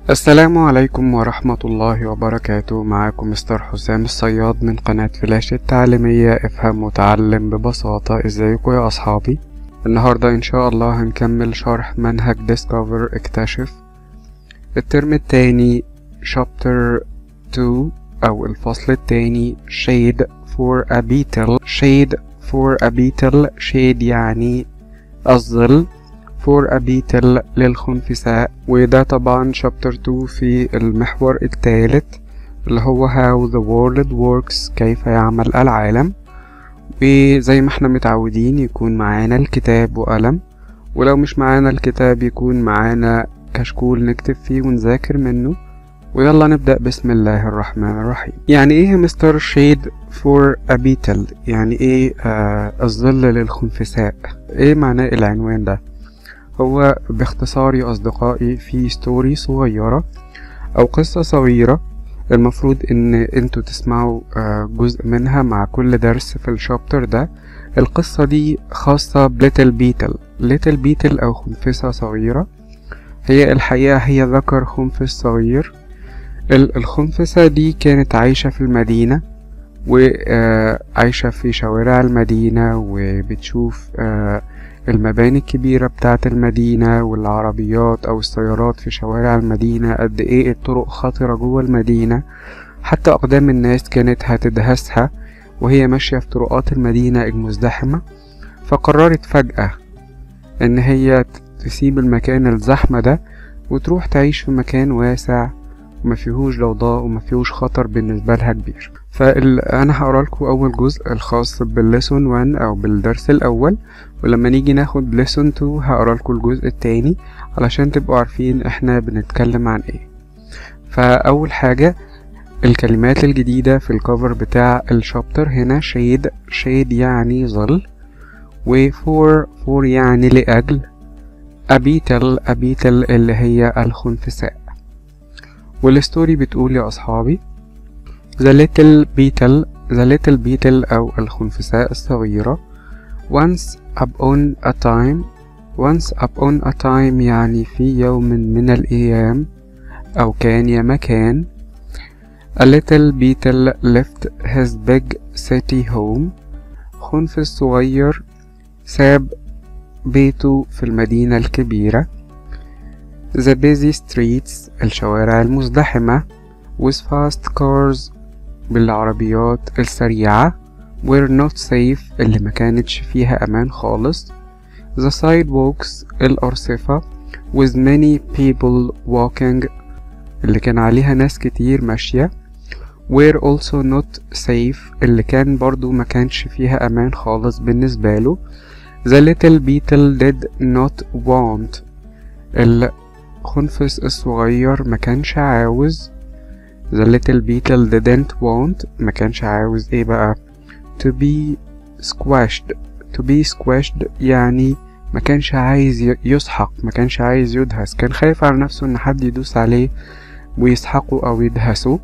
السلام عليكم ورحمة الله وبركاته معاكم مستر حسام الصياد من قناة فلاش التعليمية افهم وتعلم ببساطة ازيكم يا اصحابي النهاردة ان شاء الله هنكمل شرح منهج ديسكفر اكتشف الترم التاني شابتر 2 او الفصل التاني shade for a beetle shade for a beetle shade يعني الظل for a beetle للخنفساء وده طبعا شابتر 2 في المحور الثالث اللي هو how the world works كيف يعمل العالم وزي ما احنا متعودين يكون معانا الكتاب وقلم ولو مش معانا الكتاب يكون معانا كشكول نكتب فيه ونذاكر منه ويلا نبدأ بسم الله الرحمن الرحيم يعني ايه مستر شيد فور a beetle يعني ايه آه الظل للخنفساء ايه معناه العنوان ده هو باختصار يا أصدقائي في ستوري صغيرة أو قصة صغيرة المفروض إن انتوا تسمعوا جزء منها مع كل درس في الشابتر ده القصة دي خاصة بليتل بيتل ليتل بيتل أو خنفسة صغيرة هي الحقيقة هي ذكر خنفس صغير الخنفسة دي كانت عايشة في المدينة وعايشة في شوارع المدينة وبتشوف المباني الكبيرة بتاعة المدينة والعربيات أو السيارات في شوارع المدينة قد إيه الطرق خطرة جوه المدينة حتى أقدام الناس كانت هتدهسها وهي ماشية في طرقات المدينة المزدحمة فقررت فجأة إن هي تسيب المكان الزحمة ده وتروح تعيش في مكان واسع وما فيهوش ضوضاء وما فيهوش خطر بالنسبة لها كبير فأنا هقرا لكم أول جزء الخاص بالليسون 1 أو بالدرس الأول ولما نيجي ناخد ليسون 2 هقرا لكم الجزء التاني علشان تبقوا عارفين احنا بنتكلم عن ايه فأول حاجة الكلمات الجديدة في الكفر بتاع الشابتر هنا شيد شيد يعني ظل وفور فور يعني لأجل أبيتل أبيتل اللي هي الخنفساء والستوري بتقول يا أصحابي The little beetle The little beetle أو الخنفساء الصغيرة Once upon a time Once upon a time يعني في يوم من الأيام أو كان يا مكان A little beetle left his big city home خنفس صغير ساب بيته في المدينة الكبيرة The busy streets الشوارع المزدحمة with fast cars بالعربيات السريعة were not safe اللي ما كانتش فيها أمان خالص the sidewalks الأرصفة with many people walking اللي كان عليها ناس كتير ماشية were also not safe اللي كان برضو ما كانش فيها أمان خالص بالنسبة له the little beetle did not want الخنفس الصغير ما كانش عاوز The little beetle didn't want ما كانش عاوز ايه بقى to be squashed to be squashed يعني ما كانش عايز يسحق ما كانش عايز يدهس كان خايف على نفسه ان حد يدوس عليه ويسحقه او يدهسه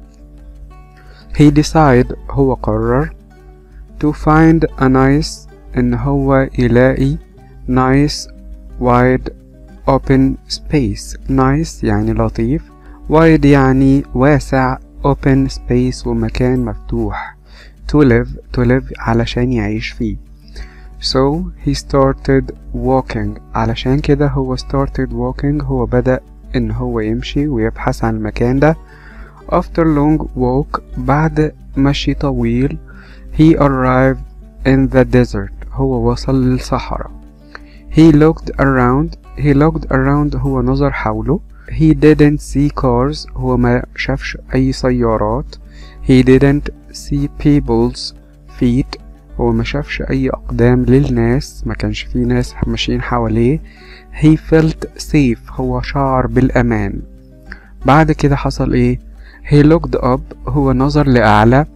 he decide هو قرر to find a nice ان هو يلاقي nice wide open space nice يعني لطيف wide يعني واسع open space ومكان مفتوح to live to live علشان يعيش فيه so he started walking علشان كده هو started walking هو بدأ إن هو يمشي ويبحث عن المكان ده after long walk بعد مشي طويل he arrived in the desert هو وصل للصحراء he looked around he looked around هو نظر حوله he didn't see cars هو ما شافش أي سيارات he didn't see people's feet هو ما شافش أي أقدام للناس ما كانش في ناس ماشيين حواليه he felt safe هو شعر بالأمان بعد كده حصل إيه he looked up هو نظر لأعلى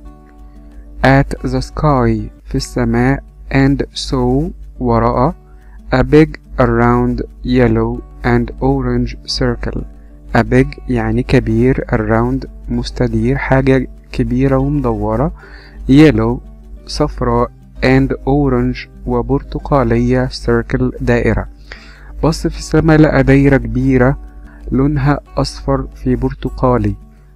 at the sky في السماء and saw ورأى a big around yellow and orange circle a big يعني كبير around مستدير حاجة كبيرة ومدورة yellow صفراء and orange وبرتقالية circle دائرة بص في السماء لقى دايرة كبيرة لونها أصفر في برتقالي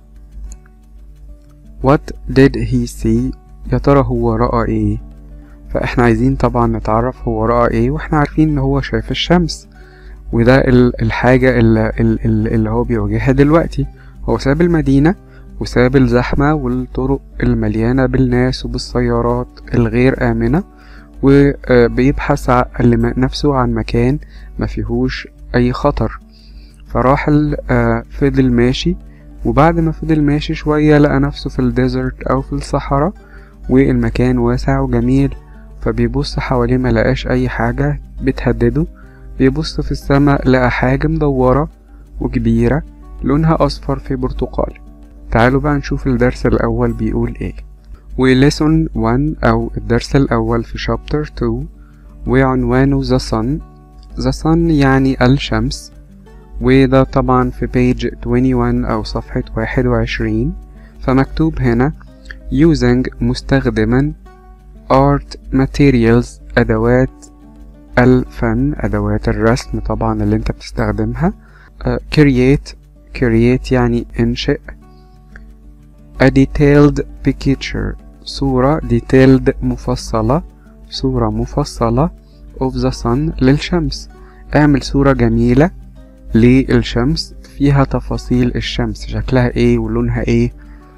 What did he see يا ترى هو رأى ايه فاحنا عايزين طبعا نتعرف هو رأى ايه واحنا عارفين ان هو شايف الشمس وده الحاجة اللي, اللي هو بيواجهها دلوقتي هو ساب المدينة وساب الزحمة والطرق المليانة بالناس وبالسيارات الغير آمنة وبيبحث نفسه عن مكان ما فيهوش أي خطر فراح فضل ماشي وبعد ما فضل ماشي شوية لقى نفسه في الديزرت أو في الصحراء والمكان واسع وجميل فبيبص حواليه ملقاش أي حاجة بتهدده بيبص في السماء لقى حاجة مدورة وكبيرة لونها أصفر في برتقالي تعالوا بقى نشوف الدرس الأول بيقول إيه وليسون 1 أو الدرس الأول في شابتر 2 وعنوانه The Sun The Sun يعني الشمس وده طبعا في بيج 21 أو صفحة 21 فمكتوب هنا using مستخدما art materials أدوات الفن أدوات الرسم طبعا اللي انت بتستخدمها uh, create create يعني انشئ a detailed picture صورة detailed مفصلة صورة مفصلة of the sun للشمس اعمل صورة جميلة للشمس فيها تفاصيل الشمس شكلها ايه ولونها ايه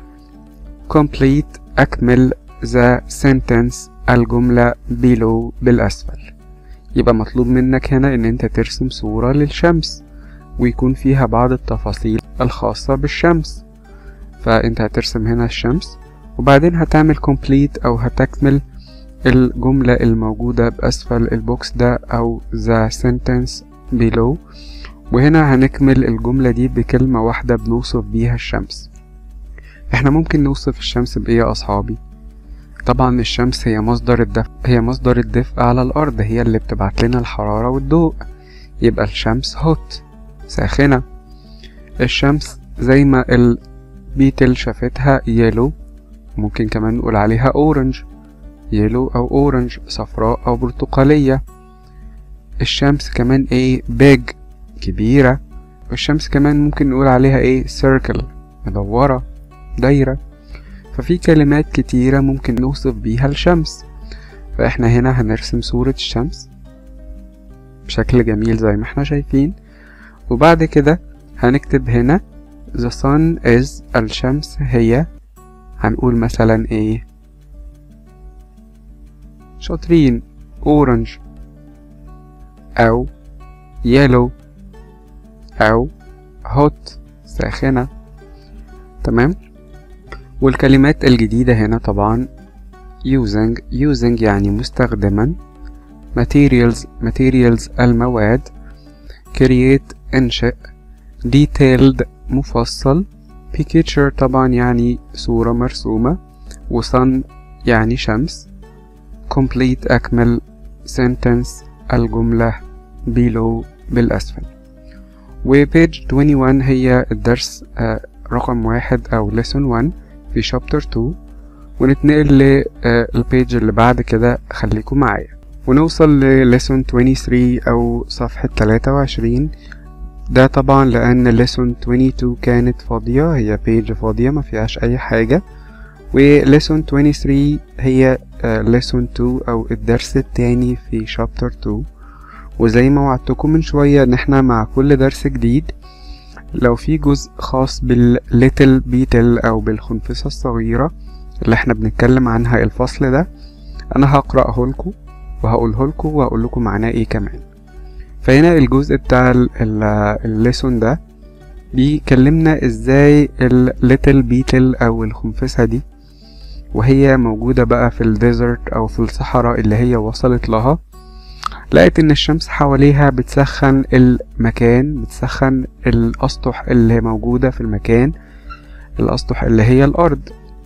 complete أكمل the sentence الجملة below بالأسفل يبقى مطلوب منك هنا ان انت ترسم صورة للشمس ويكون فيها بعض التفاصيل الخاصة بالشمس فانت هترسم هنا الشمس وبعدين هتعمل complete او هتكمل الجملة الموجودة بأسفل البوكس ده أو the sentence below وهنا هنكمل الجملة دي بكلمة واحدة بنوصف بيها الشمس احنا ممكن نوصف الشمس بإيه يا أصحابي؟ طبعا الشمس هي مصدر الدفء هي مصدر الدفء على الأرض هي اللي بتبعت لنا الحرارة والضوء يبقى الشمس هوت ساخنة الشمس زي ما البيتل شافتها يلو ممكن كمان نقول عليها أورنج يلو أو أورنج صفراء أو برتقالية الشمس كمان ايه بيج كبيرة والشمس كمان ممكن نقول عليها ايه سيركل مدورة دايرة ففي كلمات كتيرة ممكن نوصف بيها الشمس فاحنا هنا هنرسم صورة الشمس بشكل جميل زي ما احنا شايفين وبعد كده هنكتب هنا the sun is الشمس هي هنقول مثلا ايه شاطرين اورنج او يلو او هوت ساخنة تمام والكلمات الجديدة هنا طبعا using using يعني مستخدما materials materials المواد create انشئ detailed مفصل picture طبعا يعني صورة مرسومة وsun يعني شمس complete أكمل sentence الجملة below بالأسفل وبيج 21 هي الدرس رقم واحد أو lesson 1 في شابتر 2 ونتنقل للبيج اللي بعد كده خليكم معايا ونوصل لليسون 23 أو صفحة 23 ده طبعا لأن ليسون 22 كانت فاضية هي بيج فاضية ما فيهاش أي حاجة وليسون 23 هي ليسون 2 أو الدرس التاني في شابتر 2 وزي ما وعدتكم من شوية ان احنا مع كل درس جديد لو في جزء خاص بالليتل بيتل او بالخنفسة الصغيرة اللي احنا بنتكلم عنها الفصل ده انا هقرأه لكم وهقوله لكم وهقول لكم معناه ايه كمان فهنا الجزء بتاع الليسون ده بيكلمنا ازاي الليتل بيتل او الخنفسة دي وهي موجودة بقى في الديزرت او في الصحراء اللي هي وصلت لها لقيت ان الشمس حواليها بتسخن المكان بتسخن الاسطح اللي موجودة في المكان الاسطح اللي هي الارض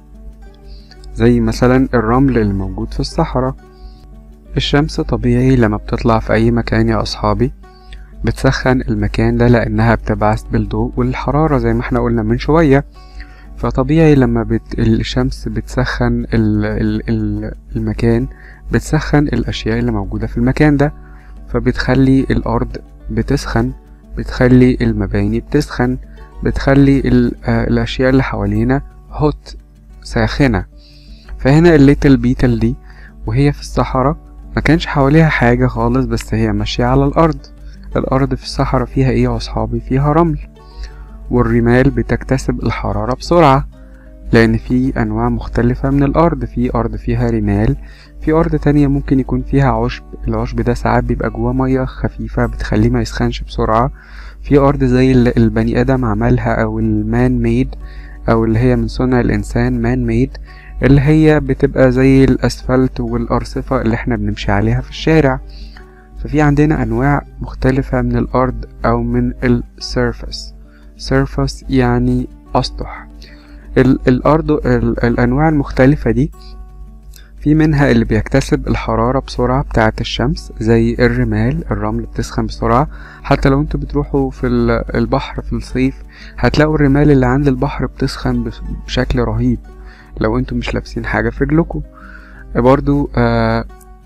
زي مثلا الرمل اللي موجود في الصحراء الشمس طبيعي لما بتطلع في اي مكان يا اصحابي بتسخن المكان ده لانها بتبعث بالضوء والحرارة زي ما احنا قلنا من شوية فطبيعي لما بت... الشمس بتسخن ال... ال... ال... المكان بتسخن الأشياء اللي موجودة في المكان ده فبتخلي الأرض بتسخن بتخلي المباني بتسخن بتخلي الأشياء اللي حوالينا هوت ساخنة فهنا الليتل بيتل دي وهي في الصحراء ما كانش حواليها حاجة خالص بس هي ماشية على الأرض الأرض في الصحراء فيها إيه يا أصحابي فيها رمل والرمال بتكتسب الحرارة بسرعة لأن في أنواع مختلفة من الأرض في أرض فيها رمال في أرض تانية ممكن يكون فيها عشب العشب ده ساعات بيبقى جواه مية خفيفة بتخليه ما يسخنش بسرعة في أرض زي اللي البني آدم عملها أو المان ميد أو اللي هي من صنع الإنسان مان ميد اللي هي بتبقى زي الأسفلت والأرصفة اللي احنا بنمشي عليها في الشارع ففي عندنا أنواع مختلفة من الأرض أو من السيرفس سيرفس يعني أسطح الأرض الأنواع المختلفة دي في منها اللي بيكتسب الحرارة بسرعة بتاعة الشمس زي الرمال الرمل بتسخن بسرعة حتى لو انتوا بتروحوا في البحر في الصيف هتلاقوا الرمال اللي عند البحر بتسخن بشكل رهيب لو انتوا مش لابسين حاجة في رجلكم برضو آه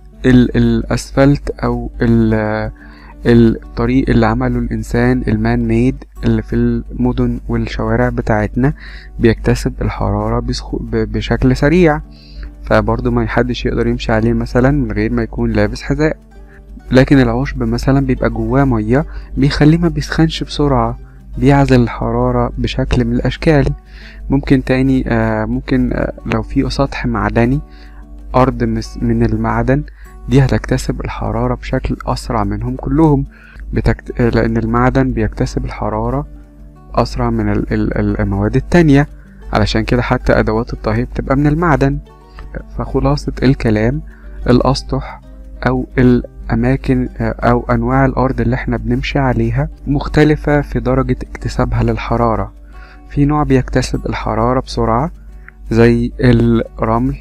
الاسفلت او الطريق اللي عمله الانسان المان ميد اللي في المدن والشوارع بتاعتنا بيكتسب الحرارة بشكل سريع فبرضه ما حدش يقدر يمشي عليه مثلا من غير ما يكون لابس حذاء لكن العشب مثلا بيبقى جواه مية بيخليه ما بيسخنش بسرعة بيعزل الحرارة بشكل من الأشكال ممكن تاني آه ممكن آه لو في سطح معدني أرض من المعدن دي هتكتسب الحرارة بشكل أسرع منهم كلهم بتكت... لأن المعدن بيكتسب الحرارة أسرع من ال... ال... المواد التانية علشان كده حتى أدوات الطهي بتبقى من المعدن فخلاصة الكلام الأسطح أو الأماكن أو أنواع الأرض اللي احنا بنمشي عليها مختلفة في درجة اكتسابها للحرارة في نوع بيكتسب الحرارة بسرعة زي الرمل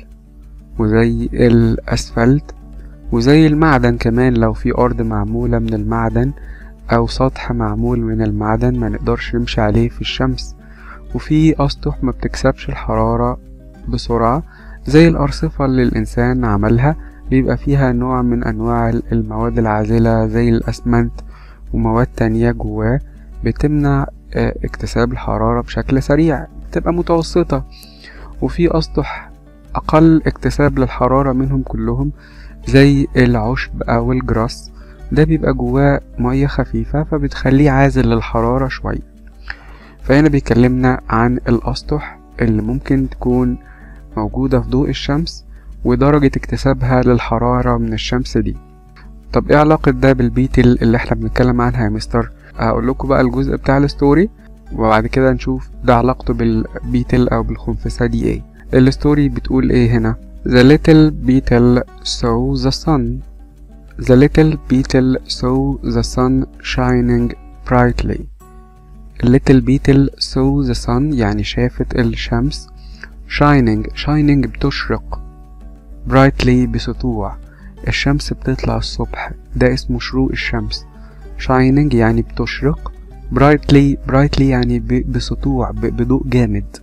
وزي الأسفلت وزي المعدن كمان لو في أرض معمولة من المعدن أو سطح معمول من المعدن ما نقدرش نمشي عليه في الشمس وفي أسطح ما بتكسبش الحرارة بسرعة زي الأرصفة اللي الإنسان عملها بيبقى فيها نوع من أنواع المواد العازلة زي الأسمنت ومواد تانية جواه بتمنع اكتساب الحرارة بشكل سريع بتبقى متوسطة وفي أسطح أقل اكتساب للحرارة منهم كلهم زي العشب أو الجراس ده بيبقى جواه مية خفيفة فبتخليه عازل للحرارة شوية فهنا بيكلمنا عن الأسطح اللي ممكن تكون موجودة في ضوء الشمس ودرجة اكتسابها للحرارة من الشمس دي طب ايه علاقة ده بالبيتل اللي احنا بنتكلم عنها يا مستر هقول لكم بقى الجزء بتاع الستوري وبعد كده نشوف ده علاقته بالبيتل او بالخنفسة دي ايه الستوري بتقول ايه هنا The little beetle saw the sun The little beetle saw the sun shining brightly Little beetle saw the sun يعني شافت الشمس shining shining بتشرق brightly بسطوع الشمس بتطلع الصبح ده اسمه شروق الشمس shining يعني بتشرق brightly brightly يعني بسطوع بضوء جامد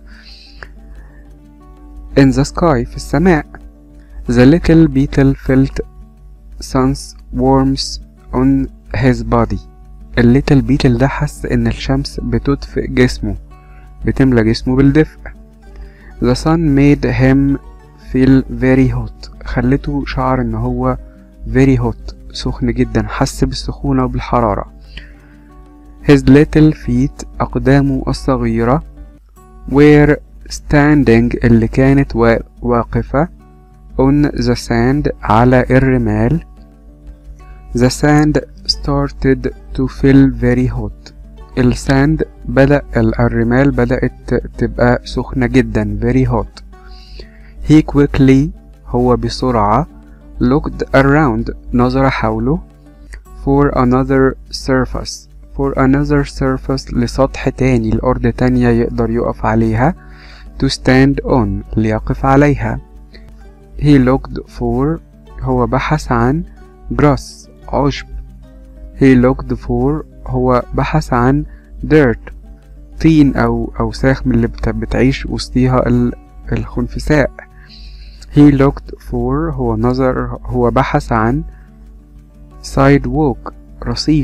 in the sky في السماء the little beetle felt sun's warmth on his body الليتل بيتل ده حس ان الشمس بتدفئ جسمه بتملى جسمه بالدفء The sun made him feel very hot خلته شعر ان هو very hot سخن جدا حس بالسخونة وبالحرارة His little feet أقدامه الصغيرة were standing اللي كانت واقفة on the sand على الرمال The sand started to feel very hot الساند بدأ الرمال بدأت تبقى سخنة جدا very hot he quickly هو بسرعة looked around نظر حوله for another surface for another surface لسطح تاني لأرض تانية يقدر يقف عليها to stand on ليقف عليها he looked for هو بحث عن grass عشب he looked for هو بحث عن dirt طين أو أوساخ من اللي بتعيش وسطيها الخنفساء he looked for هو نظر هو بحث عن sidewalk رصيف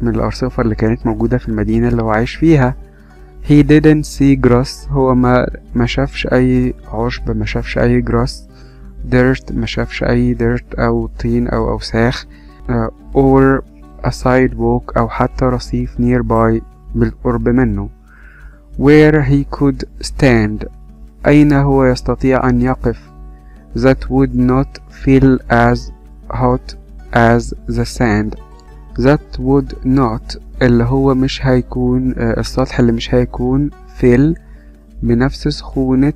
من الأرصفة اللي كانت موجودة في المدينة اللي هو عايش فيها he didn't see grass هو ما ما شافش أي عشب ما شافش أي grass dirt ما شافش أي dirt أو طين أو أوساخ uh, or a sidewalk أو حتى رصيف nearby بالقرب منه where he could stand أين هو يستطيع أن يقف that would not feel as hot as the sand that would not اللي هو مش هيكون آه، السطح اللي مش هيكون fill بنفس سخونة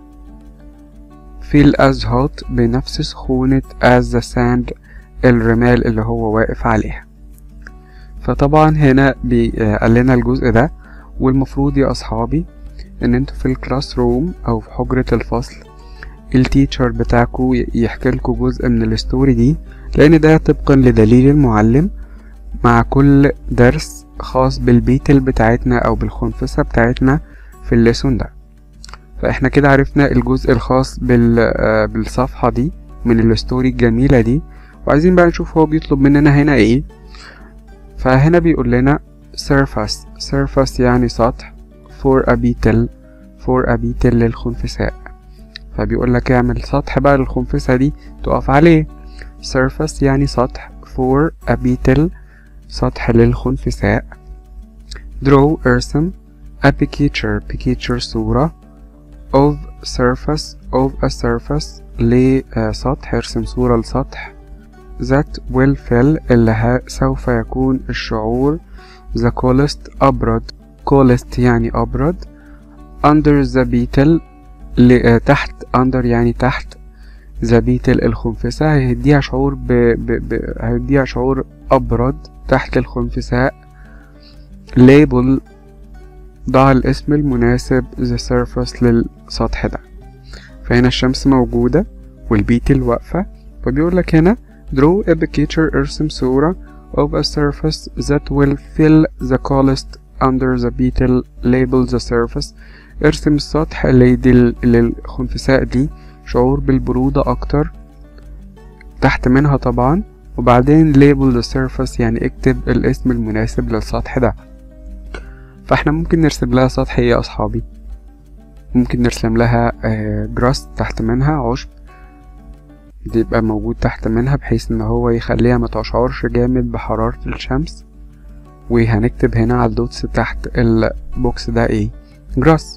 feel as hot بنفس سخونة as the sand الرمال اللي هو واقف عليها فطبعا هنا قال لنا الجزء ده والمفروض يا أصحابي إن انتوا في الكلاس روم أو في حجرة الفصل التيتشر بتاعكو يحكي لكم جزء من الستوري دي لأن ده طبقا لدليل المعلم مع كل درس خاص بالبيتل بتاعتنا أو بالخنفسة بتاعتنا في الليسون ده فاحنا كده عرفنا الجزء الخاص بال آه، بالصفحة دي من الستوري الجميلة دي وعايزين بقى نشوف هو بيطلب مننا هنا ايه فهنا بيقول لنا surface surface يعني سطح for a beetle for a beetle للخنفساء فبيقول لك اعمل سطح بقى للخنفسة دي تقف عليه surface يعني سطح for a beetle سطح للخنفساء draw ارسم a picture picture صورة of surface of a surface لسطح ارسم صورة لسطح that will fill اللي سوف يكون الشعور the coolest أبرد coolest يعني أبرد under the beetle ل... تحت under يعني تحت the beetle الخنفسة هيديها شعور ب... ب... ب... هيديها شعور أبرد تحت الخنفساء label ضع الاسم المناسب the surface للسطح ده فهنا الشمس موجودة والبيتل واقفة فبيقول لك هنا draw a picture ارسم صورة of a surface that will fill the coolest under the beetle label the surface ارسم السطح اللي يدي للخنفساء دي شعور بالبرودة أكتر تحت منها طبعا وبعدين label the surface يعني اكتب الاسم المناسب للسطح ده فاحنا ممكن نرسم لها سطح ايه يا أصحابي ممكن نرسم لها جراس تحت منها عشب يبقى موجود تحت منها بحيث ان هو يخليها متشعرش جامد بحرارة الشمس وهنكتب هنا على الدوتس تحت البوكس ده ايه جراس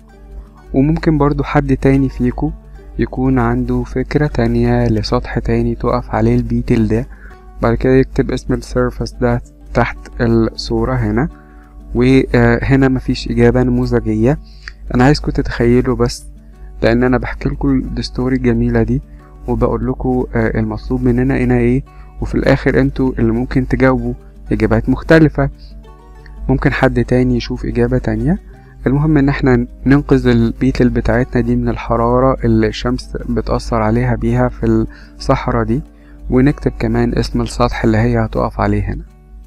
وممكن برضو حد تاني فيكو يكون عنده فكرة تانية لسطح تاني تقف عليه البيتل ده بعد كده يكتب اسم السيرفس ده تحت الصورة هنا وهنا مفيش إجابة نموذجية أنا عايزكم تتخيلوا بس لأن أنا بحكي لكم الستوري الجميلة دي وبقول لكم المطلوب مننا هنا ايه وفي الآخر انتوا اللي ممكن تجاوبوا إجابات مختلفة ممكن حد تاني يشوف إجابة تانية المهم ان احنا ننقذ البيتل بتاعتنا دي من الحرارة اللي الشمس بتأثر عليها بيها في الصحراء دي ونكتب كمان اسم السطح اللي هي هتقف عليه هنا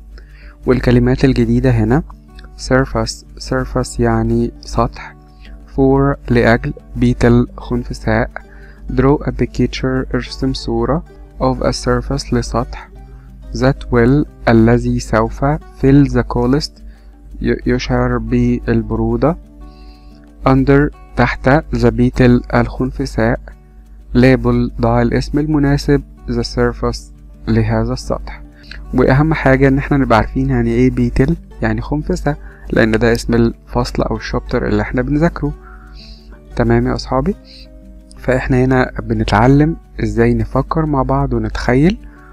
والكلمات الجديدة هنا surface surface يعني سطح for لأجل بيتل خنفساء draw a picture ارسم صورة of a surface لسطح that will الذي سوف fill the coolest يشعر بالبرودة under تحت the beetle الخنفساء label ضع الاسم المناسب the surface لهذا السطح وأهم حاجة إن احنا نبقى عارفين يعني ايه بيتل يعني خنفسة لأن ده اسم الفصل أو الشابتر اللي احنا بنذاكره تمام يا أصحابي فاحنا هنا بنتعلم ازاي نفكر مع بعض ونتخيل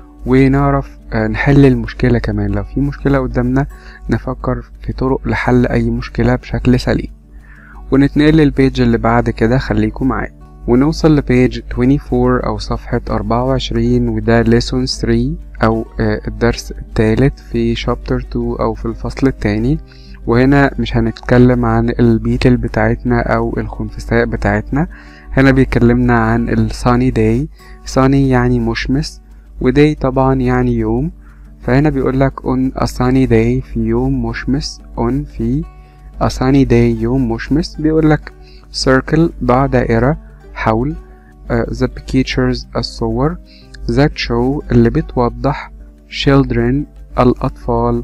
ونعرف نحل المشكلة كمان لو في مشكلة قدامنا نفكر في طرق لحل أي مشكلة بشكل سليم ونتنقل للبيج اللي بعد كده خليكم معايا ونوصل لبيج 24 أو صفحة 24 وده lesson 3 أو الدرس الثالث في شابتر 2 أو في الفصل الثاني وهنا مش هنتكلم عن البيتل بتاعتنا أو الخنفساء بتاعتنا هنا بيكلمنا عن الساني داي ساني يعني مشمس وداي طبعا يعني يوم فهنا بيقول لك on a sunny day في يوم مشمس on في a sunny day يوم مشمس بيقول لك circle ضع دائرة حول uh, the pictures الصور that show اللي بتوضح children الأطفال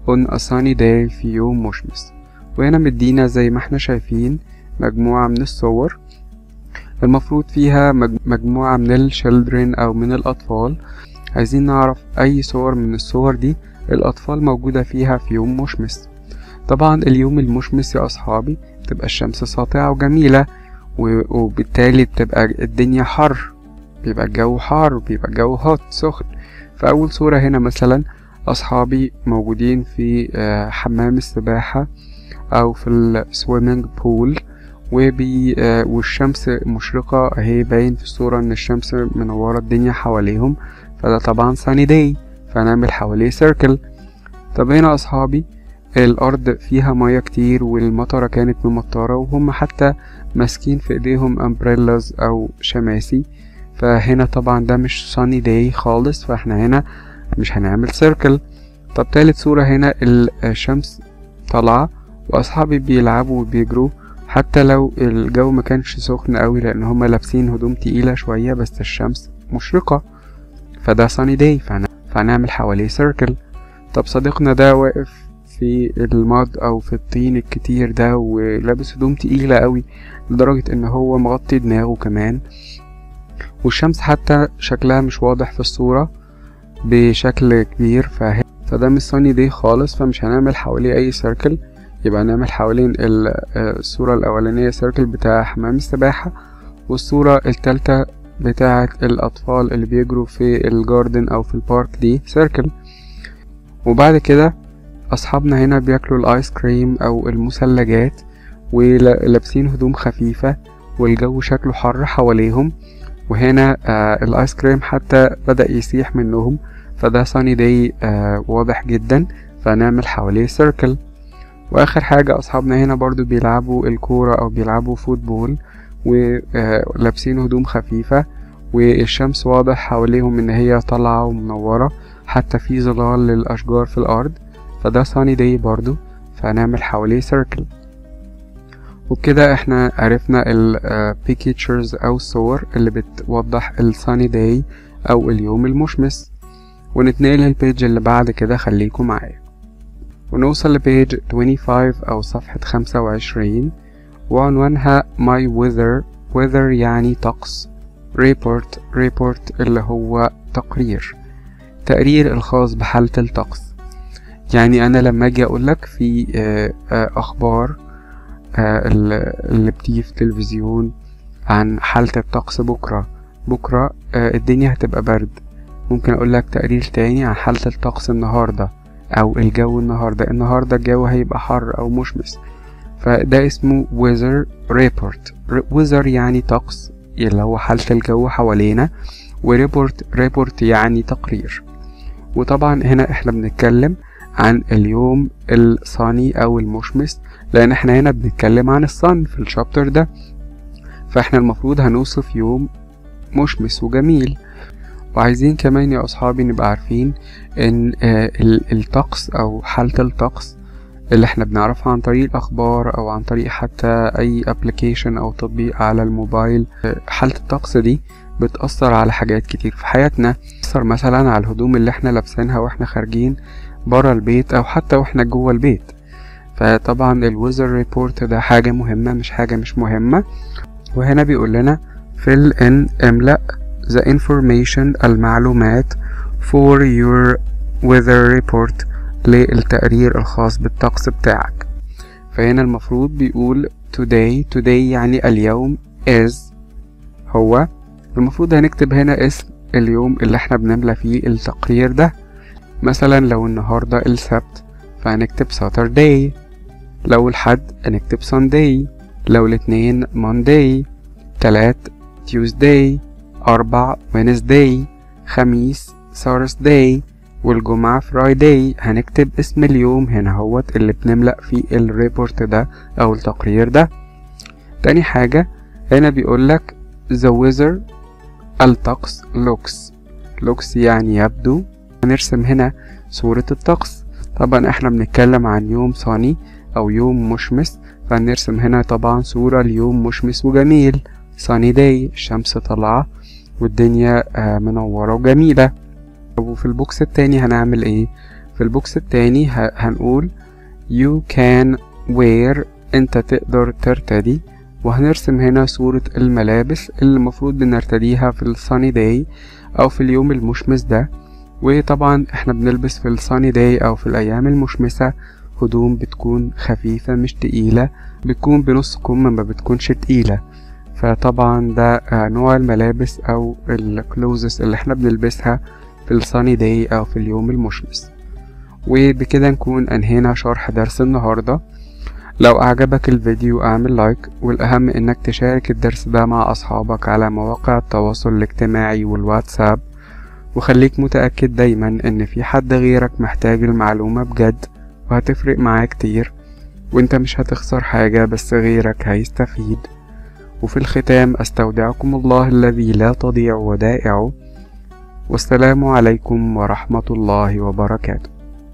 on a sunny day في يوم مشمس وهنا مدينا زي ما احنا شايفين مجموعة من الصور المفروض فيها مجموعة من الشيلدرين أو من الأطفال عايزين نعرف أي صور من الصور دي الأطفال موجودة فيها في يوم مشمس طبعا اليوم المشمس يا أصحابي بتبقى الشمس ساطعة وجميلة وبالتالي بتبقى الدنيا حر بيبقى الجو حار بيبقى الجو هوت سخن فأول صورة هنا مثلا أصحابي موجودين في حمام السباحة أو في السويمنج بول وبي والشمس مشرقة اهي باين في الصورة ان الشمس منورة الدنيا حواليهم فده طبعا ساني داي فنعمل حواليه سيركل طب هنا اصحابي الارض فيها مياه كتير والمطرة كانت ممطرة وهم حتى ماسكين في ايديهم امبريلاز او شماسي فهنا طبعا ده مش ساني داي خالص فاحنا هنا مش هنعمل سيركل طب تالت صورة هنا الشمس طالعة واصحابي بيلعبوا وبيجروا حتى لو الجو ما كانش سخن قوي لان هما لابسين هدوم تقيلة شوية بس الشمس مشرقة فده ساني داي فهنعمل حواليه سيركل طب صديقنا ده واقف في الماد او في الطين الكتير ده ولابس هدوم تقيلة قوي لدرجة ان هو مغطي دماغه كمان والشمس حتى شكلها مش واضح في الصورة بشكل كبير فه... فده مش ساني داي خالص فمش هنعمل حواليه اي سيركل يبقى نعمل حوالين الصورة الأولانية سيركل بتاع حمام السباحة والصورة التالتة بتاعة الأطفال اللي بيجروا في الجاردن أو في البارك دي سيركل وبعد كده أصحابنا هنا بياكلوا الآيس كريم أو المثلجات ولابسين هدوم خفيفة والجو شكله حر حواليهم وهنا آه الآيس كريم حتى بدأ يسيح منهم فده ساني داي آه واضح جدا فنعمل حواليه سيركل واخر حاجة اصحابنا هنا برضو بيلعبوا الكورة او بيلعبوا فوتبول ولابسين هدوم خفيفة والشمس واضح حواليهم ان هي طالعة ومنورة حتى في ظلال للاشجار في الارض فده ساني داي برضو فهنعمل حواليه سيركل وبكده احنا عرفنا البيكتشرز او الصور اللي بتوضح الساني داي او اليوم المشمس ونتنقل للبيج اللي بعد كده خليكم معايا ونوصل لبيج 25 أو صفحة 25 وعنوانها My Weather Weather يعني طقس Report Report اللي هو تقرير تقرير الخاص بحالة الطقس يعني أنا لما أجي أقولك في أخبار اللي بتيجي في التلفزيون عن حالة الطقس بكرة بكرة الدنيا هتبقى برد ممكن أقولك تقرير تاني عن حالة الطقس النهاردة او الجو النهارده النهارده الجو هيبقى حر او مشمس فده اسمه weather report weather يعني طقس اللي هو حالة الجو حوالينا وريبورت ريبورت يعني تقرير وطبعا هنا احنا بنتكلم عن اليوم الصاني او المشمس لان احنا هنا بنتكلم عن الصن في الشابتر ده فاحنا المفروض هنوصف يوم مشمس وجميل وعايزين كمان يا أصحابي نبقى عارفين إن الطقس أو حالة الطقس اللي احنا بنعرفها عن طريق الأخبار أو عن طريق حتى أي ابلكيشن أو تطبيق على الموبايل حالة الطقس دي بتأثر على حاجات كتير في حياتنا بتأثر مثلا على الهدوم اللي احنا لابسينها واحنا خارجين برا البيت أو حتى واحنا جوه البيت فطبعا الويزر ريبورت ده حاجة مهمة مش حاجة مش مهمة وهنا بيقول لنا fill in املأ the information المعلومات for your weather report للتقرير الخاص بالطقس بتاعك فهنا المفروض بيقول today today يعني اليوم is هو المفروض هنكتب هنا اسم اليوم اللي احنا بنملى فيه التقرير ده مثلا لو النهاردة السبت فهنكتب Saturday لو الحد هنكتب Sunday لو الاثنين Monday تلات Tuesday أربع Wednesday خميس Thursday والجمعة Friday هنكتب اسم اليوم هنا هوت اللي بنملأ فيه الريبورت ده أو التقرير ده تاني حاجة هنا بيقولك the weather الطقس looks looks يعني يبدو هنرسم هنا صورة الطقس طبعا احنا بنتكلم عن يوم صاني أو يوم مشمس فهنرسم هنا طبعا صورة اليوم مشمس وجميل sunny day الشمس طالعة والدنيا منورة وجميلة وفي البوكس التاني هنعمل ايه في البوكس التاني هنقول you can wear انت تقدر ترتدي وهنرسم هنا صورة الملابس اللي المفروض بنرتديها في الساني داي أو في اليوم المشمس ده وطبعا احنا بنلبس في الساني داي أو في الأيام المشمسة هدوم بتكون خفيفة مش تقيلة بتكون بنص كم ما بتكونش تقيلة فطبعا ده نوع الملابس أو الكلوزس اللي احنا بنلبسها في الساني داي أو في اليوم المشمس وبكده نكون أنهينا شرح درس النهاردة لو أعجبك الفيديو اعمل لايك والأهم إنك تشارك الدرس ده مع أصحابك على مواقع التواصل الاجتماعي والواتساب وخليك متأكد دايما إن في حد غيرك محتاج المعلومة بجد وهتفرق معاه كتير وانت مش هتخسر حاجة بس غيرك هيستفيد وفي الختام أستودعكم الله الذي لا تضيع ودائعه والسلام عليكم ورحمة الله وبركاته